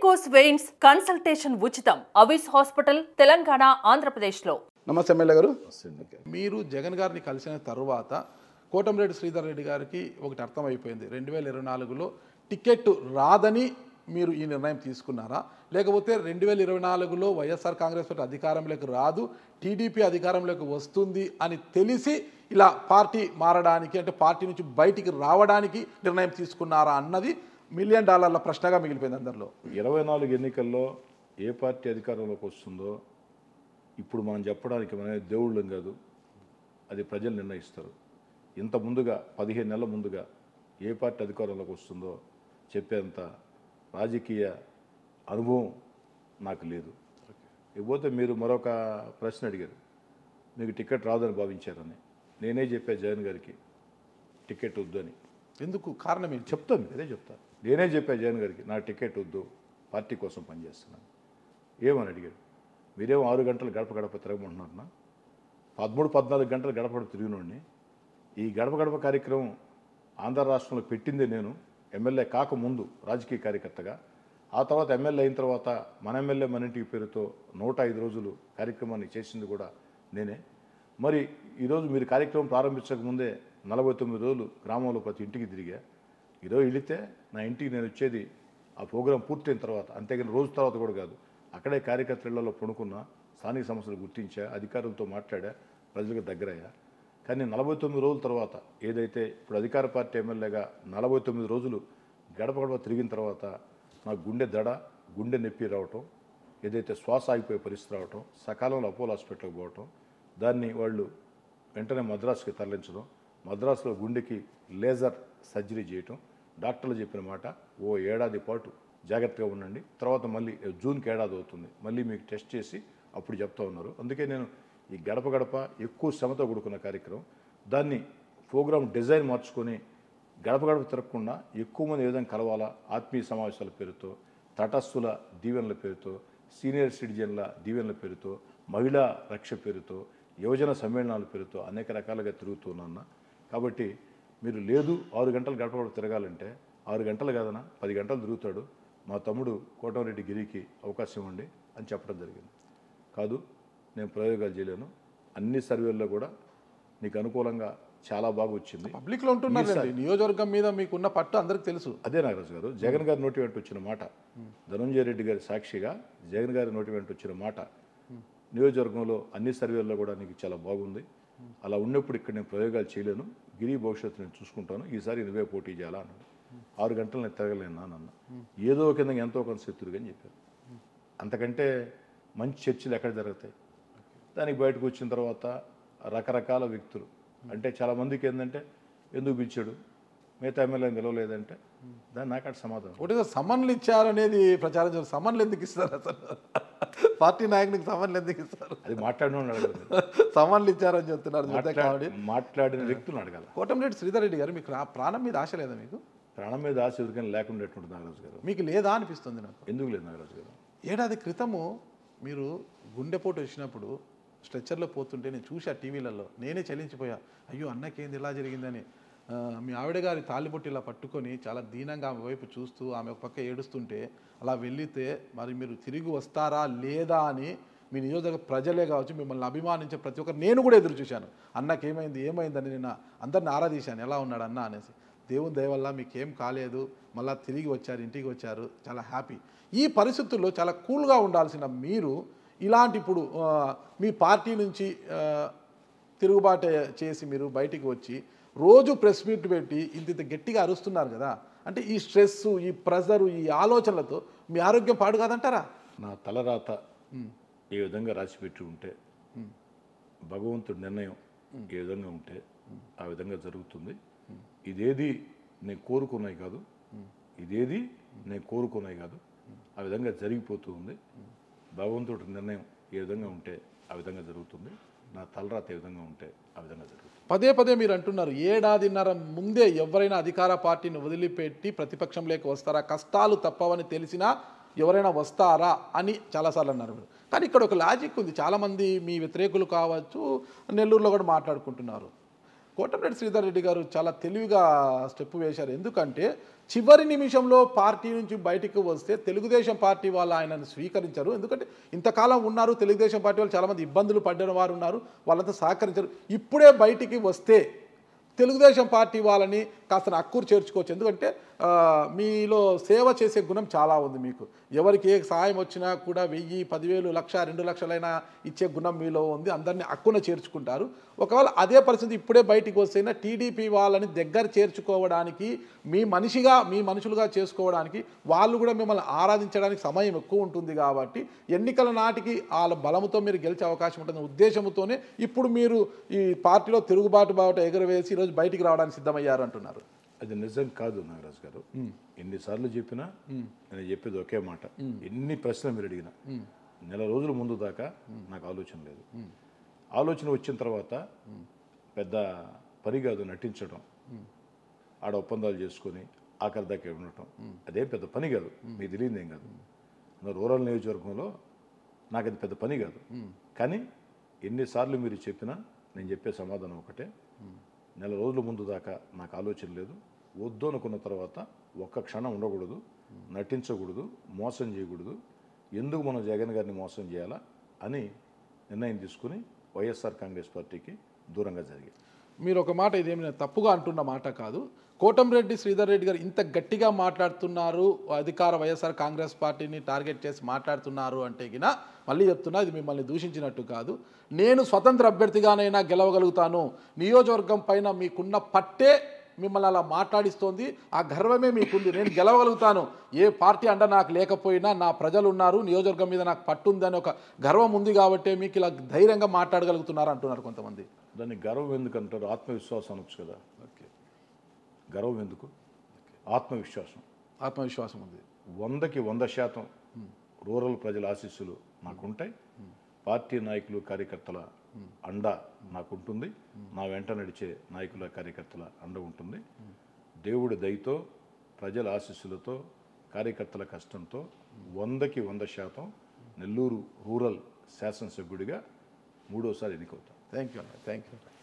varicose veins consultation ఉచితం అవిస్ hospital Telangana ఆంధ్రప్రదేశ్లో నమస్తే ఎమ్మెల్యే గారు మీరు జగన్ గారిని కలిసిన తర్వాత కోటంరెడ్డి శ్రీధర్ రెడ్డి గారికి ఒకటి అర్థమైపోయింది రెండు వేల ఇరవై నాలుగులో టికెట్ రాదని మీరు ఈ నిర్ణయం తీసుకున్నారా లేకపోతే రెండు వేల ఇరవై నాలుగులో వైఎస్ఆర్ కాంగ్రెస్ పార్టీ అధికారంలోకి రాదు టీడీపీ అధికారంలోకి వస్తుంది అని తెలిసి ఇలా పార్టీ మారడానికి అంటే పార్టీ నుంచి బయటికి రావడానికి నిర్ణయం తీసుకున్నారా అన్నది మిలియన్ డాలర్ల ప్రశ్నగా మిగిలిపోయింది అందరిలో ఇరవై నాలుగు ఎన్నికల్లో ఏ పార్టీ అధికారంలోకి వస్తుందో ఇప్పుడు మనం చెప్పడానికి మన దేవుళ్ళం కాదు అది ప్రజలు నిర్ణయిస్తారు ఇంత ముందుగా పదిహేను నెలల ముందుగా ఏ పార్టీ అధికారంలోకి వస్తుందో చెప్పేంత రాజకీయ అనుభవం నాకు లేదు ఇకపోతే మీరు మరొక ప్రశ్న అడిగారు మీకు టికెట్ రాదని భావించారని నేనే చెప్పా జగన్ గారికి టికెట్ వద్దని ఎందుకు కారణం ఏంటి చెప్తాను అదే చెప్తా నేనే చెప్పా జగన్ గారికి నా టికెట్ వద్దు పార్టీ కోసం పనిచేస్తున్నాను ఏమని అడిగాడు మీరేమో ఆరు గంటలు గడప గడప తిరగమంటున్నారన్నా పదమూడు పద్నాలుగు గంటలు గడప గడప తిరిగినోడిని ఈ గడప గడప కార్యక్రమం ఆంధ్ర రాష్ట్రంలో పెట్టిందే నేను ఎమ్మెల్యే కాకముందు రాజకీయ కార్యకర్తగా ఆ తర్వాత ఎమ్మెల్యే అయిన తర్వాత మన ఎమ్మెల్యే మన ఇంటికి పేరుతో నూట ఐదు రోజులు కార్యక్రమాన్ని చేసింది కూడా నేనే మరి ఈరోజు మీరు కార్యక్రమం ప్రారంభించక ముందే నలభై తొమ్మిది రోజులు గ్రామంలో ప్రతి ఇంటికి తిరిగా ఈరోజు వెళితే నా ఇంటికి నేను వచ్చేది ఆ ప్రోగ్రాం పూర్తయిన తర్వాత అంతేగాని రోజు తర్వాత కూడా కాదు అక్కడే కార్యకర్తలలో పడుకున్న స్థానిక సమస్యలు గుర్తించా అధికారులతో మాట్లాడా ప్రజలకు దగ్గరయ్యా కానీ నలభై తొమ్మిది రోజుల తర్వాత ఏదైతే ఇప్పుడు అధికార పార్టీ ఎమ్మెల్యేగా నలభై తొమ్మిది రోజులు గడప గడప తిరిగిన తర్వాత నా గుండె దడ గుండె నొప్పి రావటం ఏదైతే శ్వాస ఆగిపోయే పరిస్థితి రావటం సకాలంలో అపోలో హాస్పిటల్కి పోవటం దాన్ని వాళ్ళు వెంటనే మద్రాసుకి తరలించడం మద్రాసులో గుండెకి లేజర్ సర్జరీ చేయటం డాక్టర్లు చెప్పిన మాట ఓ ఏడాది పాటు జాగ్రత్తగా ఉండండి తర్వాత మళ్ళీ జూన్కి ఏడాది అవుతుంది మళ్ళీ మీకు టెస్ట్ చేసి అప్పుడు చెప్తా ఉన్నారు అందుకే నేను ఈ గడప గడప ఎక్కువ శ్రమతో కూడుకున్న కార్యక్రమం దాన్ని ప్రోగ్రామ్ డిజైన్ మార్చుకొని గడప గడప తిరగకుండా ఎక్కువ మంది ఏ విధంగా కలవాలా ఆత్మీయ సమావేశాల పేరుతో తటస్థుల దీవెనల పేరుతో సీనియర్ సిటిజన్ల దీవెనల పేరుతో మహిళా రక్ష పేరుతో యువజన సమ్మేళనాల పేరుతో అనేక రకాలుగా తిరుగుతున్నాను కాబట్టి మీరు లేదు ఆరు గంటలు గడప గడప తిరగాలంటే ఆరు గంటలు కాదనా పది గంటలు తిరుగుతాడు మా తమ్ముడు కోటమిరెడ్డి గిరికి అవకాశం ఇవ్వండి అని చెప్పడం జరిగింది కాదు నేను ప్రయోగాలు చేయలేను అన్ని సర్వేల్లో కూడా నీకు అనుకూలంగా చాలా బాగా వచ్చింది పబ్లిక్లో ఉంటున్నారు నియోజకవర్గం మీద మీకున్న పట్టు అందరికి తెలుసు అదే నాగరాజు గారు జగన్ గారి నోటి వెంట వచ్చిన మాట ధనంజయ రెడ్డి గారి సాక్షిగా జగన్ గారి నోటి వెంట వచ్చిన మాట నియోజకవర్గంలో అన్ని సర్వేల్లో కూడా నీకు చాలా బాగుంది అలా ఉన్నప్పుడు ఇక్కడ నేను ప్రయోగాలు చేయలేను గిరి భవిష్యత్తు నేను చూసుకుంటాను ఈసారి నువ్వే పోటీ చేయాలా అన్నాడు ఆరు గంటలు నేను తిరగలేను అన్న ఏదో కింద ఎంతో కొంత శత్రుగా అని చెప్పారు అంతకంటే మంచి చర్చలు ఎక్కడ జరుగుతాయి దానికి బయటకు వచ్చిన తర్వాత రకరకాల వ్యక్తులు అంటే చాలా మందికి ఏంటంటే ఎందుకు పిలిచాడు మిగతా ఎమ్మెల్యేని పిలవలేదంటే దాన్ని నాకటి సమాధానం ఒకటి సమన్లు ఇచ్చారనేది ప్రచారం చేస్తారు సమన్లు ఎందుకు ఇస్తారు అసలు పార్టీ నాయకునికి సమన్లు ఎందుకు ఇస్తారు అది మాట్లాడిన అడగాలి సమన్లు ఇచ్చారని చెప్తున్నారు చూస్తే మాట్లా- కామెడీ మాట్లాడిన వ్యక్తులను అడగాలి కోటమిరెడ్డి శ్రీధర్ రెడ్డి గారు మీకు రా- ప్రాణం మీద ఆశ లేదా మీకు ప్రాణం మీద ఆశ ఎవరికైనా లేకుండా నాగరాజు గారు మీకు లేదా అనిపిస్తుంది నాకు ఎందుకు లేదు నాగరాజు గారు ఏడాది క్రితము మీరు గుండెపోటు వచ్చినప్పుడు స్ట్రెచ్చర్లో పోతుంటే నేను చూసా టీవీలలో నేనే చలించిపోయా అయ్యో అన్నకేంది ఇలా జరిగిందని ఆ, మీ ఆవిడ గారి తాలిబొట్టు ఇలా పట్టుకొని చాలా దీనంగా ఆమె వైపు చూస్తూ ఆమె ఒక పక్క ఏడుస్తుంటే అలా వెళ్ళితే మరి మీరు తిరిగి వస్తారా లేదా అని మీ నియోజక ప్రజలే కావచ్చు మిమ్మల్ని అభిమానించే ప్రతి ఒక్కరు నేను కూడా ఎదురు చూశాను అన్నకి ఏమైంది ఏమైందని నేను అందరిని ఆరాధీశాను ఎలా ఉన్నాడు అన్న అనేసి దేవుని దయ వల్ల మీకేం కాలేదు మళ్ళీ తిరిగి వచ్చారు ఇంటికి వచ్చారు చాలా హ్యాపీ ఈ పరిస్థితుల్లో చాలా కూల్గా ఉండాల్సిన మీరు ఇలాంటి ఇప్పుడు ఆ, మీ పార్టీ నుంచి ఆ, తిరుగుబాటు చేసి మీరు బయటికి వచ్చి రోజు ప్రెస్ మీట్ పెట్టి ఇంత ఇంత గట్టిగా అరుస్తున్నారు కదా అంటే ఈ స్ట్రెస్ ఈ ప్రెజరు ఈ ఆలోచనలతో మీ ఆరోగ్యం పాడు కాదంటారా నా తలరాత ఏ విధంగా రాసిపెట్టి ఉంటే భగవంతుడి నిర్ణయం ఏ విధంగా ఉంటే ఆ విధంగా జరుగుతుంది ఇదేది నేను కోరుకున్నాయి కాదు ఇదేది నేను కోరుకున్నాయి కాదు ఆ విధంగా జరిగిపోతూ ఉంది భగవంతుడి నిర్ణయం ఏ విధంగా ఉంటే ఆ విధంగా జరుగుతుంది నా తలరాత ఏ విధంగా ఉంటే ఆ విధంగా జరుగుతుంది పదే పదే మీరు అంటున్నారు ఏడాదిన్నర ముందే ఎవరైనా అధికార పార్టీని వదిలిపెట్టి ప్రతిపక్షంలోకి వస్తారా కష్టాలు తప్పవని తెలిసినా ఎవరైనా వస్తారా అని చాలాసార్లు అన్నారు మీరు కానీ ఇక్కడ ఒక లాజిక్ ఉంది చాలామంది మీ వ్యతిరేకులు కావచ్చు నెల్లూరులో కూడా మాట్లాడుకుంటున్నారు కోటమిరెడ్డి శ్రీధర్ రెడ్డి గారు చాలా తెలివిగా స్టెప్ వేశారు ఎందుకంటే చివరి నిమిషంలో పార్టీ నుంచి బయటికి వస్తే తెలుగుదేశం పార్టీ వాళ్ళు ఆయనను స్వీకరించారు ఎందుకంటే ఇంతకాలం ఉన్నారు తెలుగుదేశం పార్టీ వాళ్ళు చాలామంది ఇబ్బందులు పడిన వారు ఉన్నారు వాళ్ళంతా సహకరించారు ఇప్పుడే బయటికి వస్తే తెలుగుదేశం పార్టీ వాళ్ళని కాస్త అక్కూరు చేర్చుకోవచ్చు ఎందుకంటే ఆ, మీలో సేవ చేసే గుణం చాలా ఉంది మీకు ఎవరికి ఏ సహాయం వచ్చినా కూడా వెయ్యి పదివేలు లక్ష రెండు లక్షలైనా ఇచ్చే గుణం మీలో ఉంది అందరినీ అక్కున చేర్చుకుంటారు ఒకవేళ అదే పరిస్థితి ఇప్పుడే బయటికి వస్తేనే టీడీపీ వాళ్ళని దగ్గర చేర్చుకోవడానికి మీ మనిషిగా మీ మనుషులుగా చేసుకోవడానికి వాళ్ళు కూడా మిమ్మల్ని ఆరాధించడానికి సమయం ఎక్కువ ఉంటుంది కాబట్టి ఎన్నికల నాటికి వాళ్ళ బలముతో మీరు గెలిచే అవకాశం ఉంటుంది ఉద్దేశంతోనే ఇప్పుడు మీరు ఈ పార్టీలో తిరుగుబాటు బాట ఎగురవేసి ఈరోజు బయటికి రావడానికి సిద్ధమయ్యారు అంటున్నారు అది నిజం కాదు నాగరాజు గారు ఎన్నిసార్లు చెప్పినా నేను చెప్పేది ఒకే మాట ఎన్ని ప్రశ్నలు మీరు అడిగినా నెల రోజుల ముందు దాకా నాకు ఆలోచన లేదు ఆలోచన వచ్చిన తర్వాత పెద్ద పని కాదు నటించడం ఆడ ఒప్పందాలు చేసుకొని ఆఖరి దాకా ఉండటం అదేం పెద్ద పని కాదు మీకు తెలియదు ఏం కాదు నా రూరల్ నియోజకవర్గంలో నాకు అది పెద్ద పని కాదు కానీ ఎన్నిసార్లు మీరు చెప్పినా నేను చెప్పే సమాధానం ఒకటే నెల రోజుల ముందు దాకా నాకు ఆలోచన లేదు వద్దు అనుకున్న తర్వాత ఒక్క క్షణం ఉండకూడదు నటించకూడదు మోసం చేయకూడదు ఎందుకు మనం జగన్ గారిని మోసం చేయాలా అని నిర్ణయం తీసుకుని వైఎస్ఆర్ కాంగ్రెస్ పార్టీకి దూరంగా జరిగింది మీరు ఒక మాట ఇదేమి నేను తప్పుగా అంటున్న మాట కాదు కోటంరెడ్డి శ్రీధర్ రెడ్డి గారు ఇంత గట్టిగా మాట్లాడుతున్నారు అధికార వైఎస్ఆర్ కాంగ్రెస్ పార్టీని టార్గెట్ చేసి మాట్లాడుతున్నారు అంటే గిన మళ్ళీ చెప్తున్నా ఇది మిమ్మల్ని దూషించినట్టు కాదు నేను స్వతంత్ర అభ్యర్థిగానైనా గెలవగలుగుతాను నియోజకవర్గం పైన మీకున్న పట్టే మిమ్మల్ని అలా మాట్లాడిస్తోంది ఆ గర్వమే మీకుంది నేను గెలవగలుగుతాను ఏ పార్టీ అండ నాకు లేకపోయినా నా ప్రజలు ఉన్నారు నియోజకవర్గం మీద నాకు పట్టుందని ఒక గర్వం ఉంది కాబట్టి మీకు ఇలా ధైర్యంగా మాట్లాడగలుగుతున్నారు అంటున్నారు కొంతమంది దాన్ని గర్వం ఎందుకు అంటారు ఆత్మవిశ్వాసం అనొచ్చు కదా ఓకే గర్వం ఎందుకు ఆత్మవిశ్వాసం ఆత్మవిశ్వాసం ఉంది వందకి వంద శాతం రూరల్ ప్రజల ఆశీస్సులు నాకుంటాయి పార్టీ నాయకులు కార్యకర్తల అండ నాకుంటుంది నా వెంట నడిచే నాయకుల కార్యకర్తల అండ ఉంటుంది దేవుడి దయతో ప్రజల ఆశీస్సులతో కార్యకర్తల కష్టంతో వందకి వంద శాతం నెల్లూరు రూరల్ శాసనసభ్యుడిగా మూడోసారి ఎన్నికవుతాను థ్యాంక్ యూ అన్న థ్యాంక్ యూ